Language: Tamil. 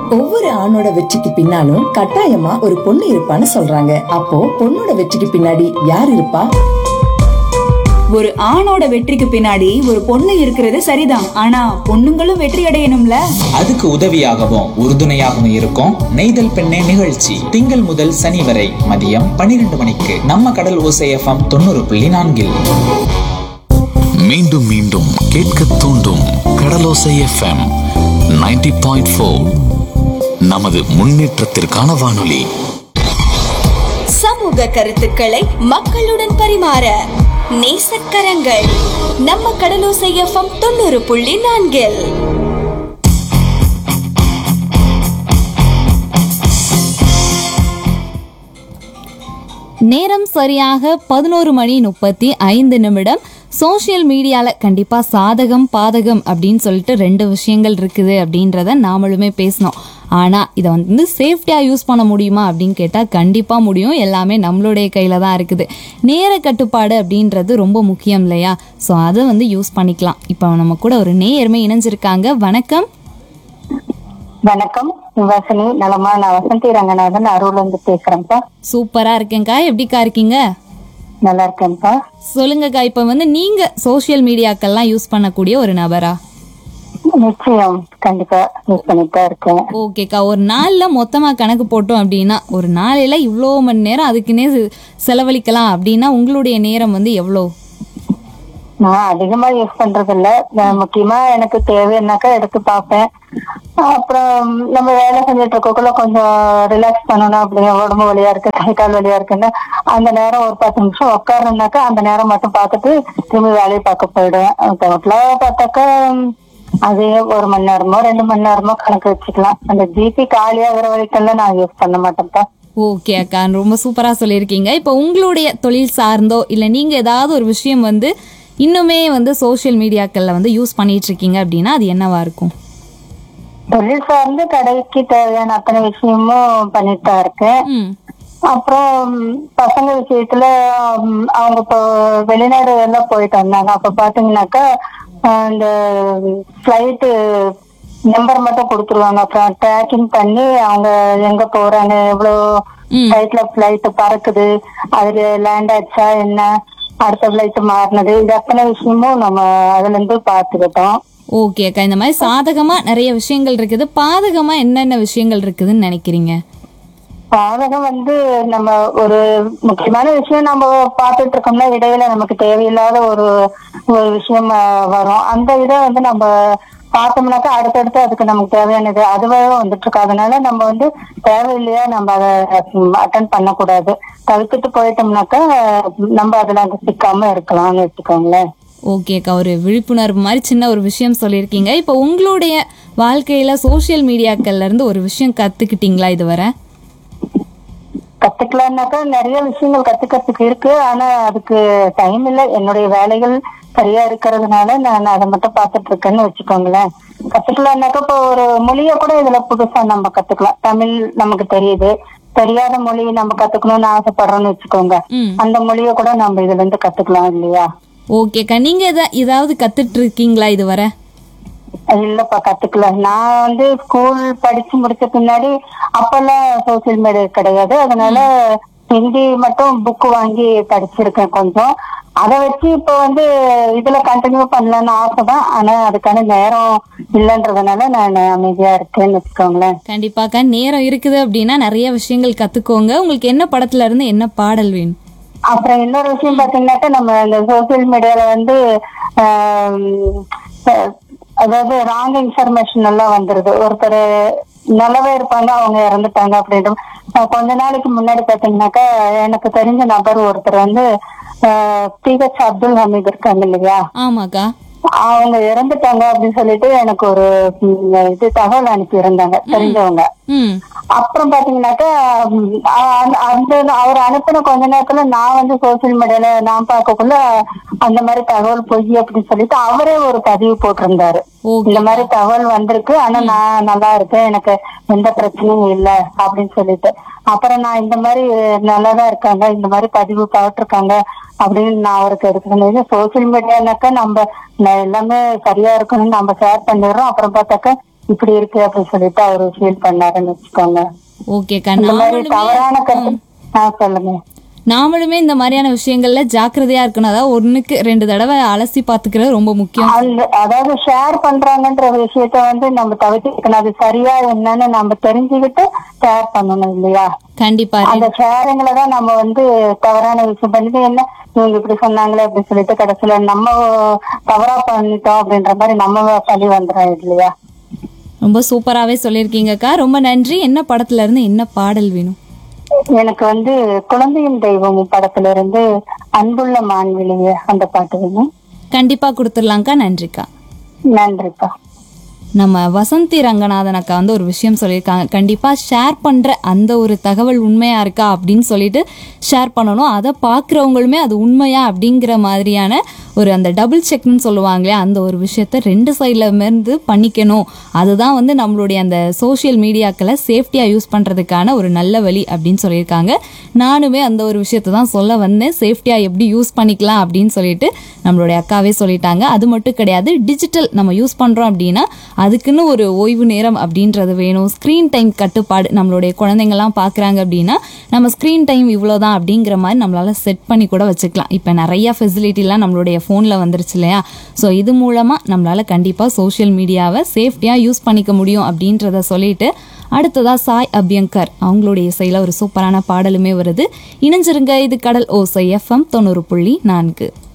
ஒவ்வொரு ஆணோட வெற்றிக்கு பின்னாலும் கட்டாயமா ஒரு பொண்ணு இருப்பான்னு சொல்றாங்க அப்போ பொண்ணோட வெற்றிக்கு பின்னாடி யார் இருப்பா ஒரு ஆணோட வெற்றிக்கு பின்னாடி ஒரு பொண்ணு இருக்கிறது சரிதான் ஆனா பொண்ணுங்களும் வெற்றி அடையணும்ல அதுக்கு உதவியாகவும் உறுதுணையாகவும் இருக்கும் நெய்தல் பெண்ணே நிகழ்ச்சி திங்கள் முதல் சனி வரை மதியம் பன்னிரண்டு மணிக்கு நம்ம கடல் ஓசை எஃப்எம் தொண்ணூறு புள்ளி நான்கில் மீண்டும் மீண்டும் கேட்க தூண்டும் கடலோசை எஃப்எம் 90.4 பாயிண்ட் நமது முன்னேற்றத்திற்கான வானொலி சமூக கருத்துக்களை மக்களுடன் பரிமாற நேசக்கரங்கள் நம்ம கடலோசை எஃப்எம் தொண்ணூறு புள்ளி நான்கில் நேரம் சரியாக பதினோரு மணி முப்பத்தி ஐந்து நிமிடம் சோஷியல் மீடியாவில் கண்டிப்பாக சாதகம் பாதகம் அப்படின்னு சொல்லிட்டு ரெண்டு விஷயங்கள் இருக்குது அப்படின்றத நாமளுமே பேசினோம் ஆனால் இதை வந்து சேஃப்டியாக யூஸ் பண்ண முடியுமா அப்படின்னு கேட்டால் கண்டிப்பாக முடியும் எல்லாமே நம்மளுடைய கையில் தான் இருக்குது நேர கட்டுப்பாடு அப்படின்றது ரொம்ப முக்கியம் இல்லையா ஸோ அதை வந்து யூஸ் பண்ணிக்கலாம் இப்போ நம்ம கூட ஒரு நேயர்மை இணைஞ்சிருக்காங்க வணக்கம் வணக்கம் வாசினி நலமா நான் வசந்தி ரங்கநாதன் அரூர்ல இருந்து பேசுறேன்ப்பா சூப்பராக இருக்கேங்க்கா எப்படிக்கா இருக்கீங்க நல்லா இருக்கேன்ப்பா சொல்லுங்கக்கா இப்போ வந்து நீங்கள் சோஷியல் மீடியாக்கள்லாம் யூஸ் பண்ணக்கூடிய ஒரு நபரா நிச்சயம் கண்டிப்பா யூஸ் பண்ணிட்டு தான் இருக்கேன் ஓகேக்கா ஒரு நாள்ல மொத்தமா கணக்கு போட்டோம் அப்படின்னா ஒரு நாளையில இவ்வளோ மணி நேரம் அதுக்குன்னே செ- செலவழிக்கலாம் அப்படின்னா உங்களுடைய நேரம் வந்து எவ்வளோ நான் அதிகமா யூஸ் பண்றது இல்ல நான் முக்கியமா எனக்கு தேவைன்னாக்கா எடுத்து பார்ப்பேன் அப்புறம் நம்ம வேலை செஞ்சுட்டு இருக்கக்குள்ள கொஞ்சம் ரிலாக்ஸ் பண்ணணும் அப்படிங்க உடம்பு வலியா இருக்கு கை கால் வலியா இருக்குன்னு அந்த நேரம் ஒரு பத்து நிமிஷம் உட்காரணுனாக்கா அந்த நேரம் மட்டும் பார்த்துட்டு திரும்பி வேலையை பார்க்க போயிடுவேன் டோட்டலா பார்த்தாக்கா அது ஒரு மணி நேரமோ ரெண்டு மணி நேரமோ கணக்கு வச்சுக்கலாம் அந்த ஜிபி காலியாகிற வரைக்கும் நான் யூஸ் பண்ண மாட்டேன்ப்பா ஓகே அக்கா ரொம்ப சூப்பரா சொல்லியிருக்கீங்க இப்போ உங்களுடைய தொழில் சார்ந்தோ இல்லை நீங்க ஏதாவது ஒரு விஷயம் வந்து இன்னுமே வந்து சோஷியல் மீடியாக்கள்ல வந்து யூஸ் பண்ணிட்டு இருக்கீங்க அப்படின்னா அது என்னவா இருக்கும் தொழில் சார்ந்து கடைக்கு தேவையான அத்தனை விஷயமும் பண்ணிட்டு தான் இருக்கேன் ம் அப்புறம் பசங்க விஷயத்துல ம், அவங்க இப்போ வெளிநாடு எல்லாம் போயிட்டு வந்தாங்க அப்ப பாத்தீங்கன்னாக்கா அஹ், இந்த ஃபிளைட்டு நம்பர் மட்டும் கொடுத்துருவாங்க அப்புறம் ட்ராக்கிங் பண்ணி அவங்க எங்க போறாங்க எவ்வளவு ம். ஃபிளைட்ல ஃபிளைட் பறக்குது அதுல லேண்ட் ஆச்சா என்ன அடுத்த ஃபிளைட் மாறினது இது அத்தனை விஷயமும் நம்ம அதுல இருந்து பாத்துக்கிட்டோம் ஓகே அக்கா இந்த மாதிரி சாதகமா நிறைய விஷயங்கள் இருக்குது பாதகமா என்னென்ன விஷயங்கள் இருக்குதுன்னு நினைக்கிறீங்க பாதகம் வந்து நம்ம ஒரு முக்கியமான விஷயம் நம்ம பார்த்துட்டு இருக்கோம்னா இடையில நமக்கு தேவையில்லாத ஒரு ஒரு விஷயம் அஹ், வரும் அந்த இதை வந்து நம்ம பார்த்தோம்னாக்கா அடுத்தடுத்து அதுக்கு நமக்கு தேவையானது அதுவே வந்துட்டு இருக்கு அதனால நம்ம வந்து தேவையில்லையா நம்ம அதை அட்டன் பண்ணக்கூடாது தவிர்த்துட்டு போயிட்டோம்னாக்கா அஹ், நம்ம அதுல அங்க சிக்காம இருக்கலாம்னு வச்சுக்கோங்களேன் ஓகே அக்கா ஒரு விழிப்புணர்வு மாதிரி சின்ன ஒரு விஷயம் சொல்லியிருக்கீங்க இப்போ உங்களுடைய வாழ்க்கையில சோஷியல் மீடியாக்கள்ல இருந்து ஒரு விஷயம் கத்துக்கிட்டீங்களா இதுவரை கத்துக்கலாம்னாக்கா நிறைய விஷயங்கள் கத்துக்கிறதுக்கு இருக்கு ஆனா அதுக்கு டைம் இல்ல என்னுடைய வேலைகள் சரியா இருக்கிறதுனால நான் அதை மட்டும் பார்த்துட்டு இருக்கேன்னு வச்சுக்கோங்களேன் கத்துக்கலாம்னாக்கா இப்போ ஒரு மொழிய கூட இதுல புதுசா நம்ம கத்துக்கலாம் தமிழ் நமக்கு தெரியுது தெரியாத மொழி நம்ம கத்துக்கணும்னு ஆசைப்படுறோம்னு வச்சுக்கோங்க ம். அந்த மொழிய கூட நம்ம இதுல இருந்து கத்துக்கலாம் இல்லையா ஓகேக்கா நீங்க எதா ஏதாவது கத்துட்டு இருக்கீங்களா இதுவரை இல்லப்பா கத்துக்கல நான் வந்து ஸ்கூல் படிச்சு முடிச்ச பின்னாடி அப்பெல்லாம் சோசியல் மீடியா கிடையாது அதனால ஹிந்தி மட்டும் புக் வாங்கி படிச்சிருக்கேன் கொஞ்சம் அதை வச்சு இப்போ வந்து இதுல கண்டினியூ பண்ணலாம்னு ஆசைதான் ஆனா அதுக்கான நேரம் இல்லைன்றதுனால நான் அமைதியா இருக்கேன்னு வச்சுக்கோங்களேன் கண்டிப்பாக்கா நேரம் இருக்குது அப்படின்னா நிறைய விஷயங்கள் கத்துக்கோங்க உங்களுக்கு என்ன படத்துல இருந்து என்ன பாடல் வேணும் அப்புறம் இன்னொரு விஷயம் பாத்தீங்கன்னாக்கா நம்ம இந்த சோசியல் மீடியால வந்து ஆம், அஹ், அதாவது ராங் இன்ஃபர்மேஷன் எல்லாம் வந்துருது ஒருத்தர் நல்லவே இருப்பாங்க அவங்க இறந்துட்டாங்க அப்படின்ட்டு அஹ், கொஞ்ச நாளைக்கு முன்னாடி பாத்தீங்கன்னாக்கா எனக்கு தெரிஞ்ச நபர் ஒருத்தர் வந்து பிஹெச் அப்துல் ஹமீத் இருக்காங்க இல்லையா ஆமாக்கா அவங்க இறந்துட்டாங்க அப்படின்னு சொல்லிட்டு எனக்கு ஒரு ம், இது தகவல் அனுப்பி இருந்தாங்க தெரிஞ்சவங்க ம் அப்புறம் பாத்தீங்கன்னாக்கா ம், அ- அந்த அவர் அனுப்பின கொஞ்ச நேரத்துல நான் வந்து சோசியல் மீடியால நான் பார்க்கக்குள்ள அந்த மாதிரி தகவல் பொய் அப்படின்னு சொல்லிட்டு அவரே ஒரு பதிவு போட்டிருந்தாரு ஓகே இந்த மாதிரி தகவல் வந்திருக்கு ஆனா நான் நல்லா இருக்கேன் எனக்கு எந்த பிரச்சனையும் இல்ல அப்படின்னு சொல்லிட்டு அப்புறம் நான் இந்த மாதிரி நல்லாதான் இருக்காங்க இந்த மாதிரி பதிவு போட்டிருக்காங்க அப்படின்னு நான் அவருக்கு எடுக்கணும் சோசியல் மீடியானாக்கா நம்ம ந- எல்லாமே சரியா இருக்கணும்னு நம்ம ஷேர் பண்ணிடுறோம் அப்புறம் பார்த்தாக்கா இப்படி இருக்கு அப்படின்னு சொல்லிட்டு அவரு ஃபீல் பண்ணாருன்னு வச்சுக்கோங்க ஓகேக்கா இந்த மாதிரி நாமளுமே தவறான கருத்து ஆ சொல்லுங்க நாமளுமே இந்த மாதிரியான விஷயங்கள்ல ஜாக்கிரதையா இருக்கணும் அதாவது ஒண்ணுக்கு ரெண்டு தடவை அலசி பாத்துக்கிறது ரொம்ப முக்கியம் அந்த அதாவது ஷேர் பண்றாங்கன்ற ஒரு விஷயத்த வந்து நம்ம தவிர்த்துக்கணும் அது சரியா என்னன்னு நம்ம தெரிஞ்சுக்கிட்டு ஷேர் பண்ணணும் இல்லையா கண்டிப்பா அந்த ஷேரிங்ல தான் நம்ம வந்து தவறான விஷயம் பண்ணிட்டு என்ன இவங்க இப்படி சொன்னாங்களே அப்படின்னு சொல்லிட்டு கடைசியில நம்ம தவறா பண்ணிட்டோம் அப்படின்ற மாதிரி நம்ம பழி வந்துடும் இல்லையா ரொம்ப சூப்பராவே சொல்லியிருக்கீங்கக்கா ரொம்ப நன்றி என்ன படத்துல இருந்து என்ன பாடல் வேணும் எனக்கு வந்து குழந்தையின் தெய்வம் படத்துல இருந்து அன்புள்ள மான்விழிய அந்த பாட்டு வேணும் கண்டிப்பா கொடுத்துடலாம்க்கா நன்றிக்கா நன்றிப்பா நம்ம வசந்தி ரங்கநாதன் அக்கா வந்து ஒரு விஷயம் சொல்லியிருக்காங்க கண்டிப்பாக ஷேர் பண்ணுற அந்த ஒரு தகவல் உண்மையா இருக்கா அப்படின்னு சொல்லிட்டு ஷேர் பண்ணணும் அதை பார்க்குறவங்களுமே அது உண்மையா அப்படிங்கிற மாதிரியான ஒரு அந்த டபுள் செக்னு சொல்லுவாங்களே அந்த ஒரு விஷயத்த ரெண்டு சைடில் இருந்து பண்ணிக்கணும் அதுதான் வந்து நம்மளுடைய அந்த சோஷியல் மீடியாக்களை சேஃப்டியாக யூஸ் பண்ணுறதுக்கான ஒரு நல்ல வழி அப்படின்னு சொல்லியிருக்காங்க நானுமே அந்த ஒரு விஷயத்தை தான் சொல்ல வந்தேன் சேஃப்டியாக எப்படி யூஸ் பண்ணிக்கலாம் அப்படின்னு சொல்லிட்டு நம்மளுடைய அக்காவே சொல்லிட்டாங்க அது மட்டும் கிடையாது டிஜிட்டல் நம்ம யூஸ் பண்ணுறோம் அப்படின்னா அதுக்குன்னு ஒரு ஓய்வு நேரம் அப்படின்றது வேணும் ஸ்க்ரீன் டைம் கட்டுப்பாடு நம்மளுடைய குழந்தைங்கள்லாம் பார்க்குறாங்க அப்படின்னா நம்ம ஸ்க்ரீன் டைம் இவ்வளோதான் அப்படிங்கிற மாதிரி நம்மளால செட் பண்ணி கூட வச்சுக்கலாம் இப்போ நிறைய ஃபெசிலிட்டிலாம் நம்மளுடைய ஃபோனில் வந்துருச்சு இல்லையா ஸோ இது மூலமாக நம்மளால கண்டிப்பாக சோஷியல் மீடியாவை சேஃப்டியாக யூஸ் பண்ணிக்க முடியும் அப்படின்றத சொல்லிட்டு அடுத்ததா சாய் அபியங்கர் அவங்களுடைய இசையில் ஒரு சூப்பரான பாடலுமே வருது இணைஞ்சிருங்க இது கடல் ஓசை எஃப்எம் தொண்ணூறு புள்ளி நான்கு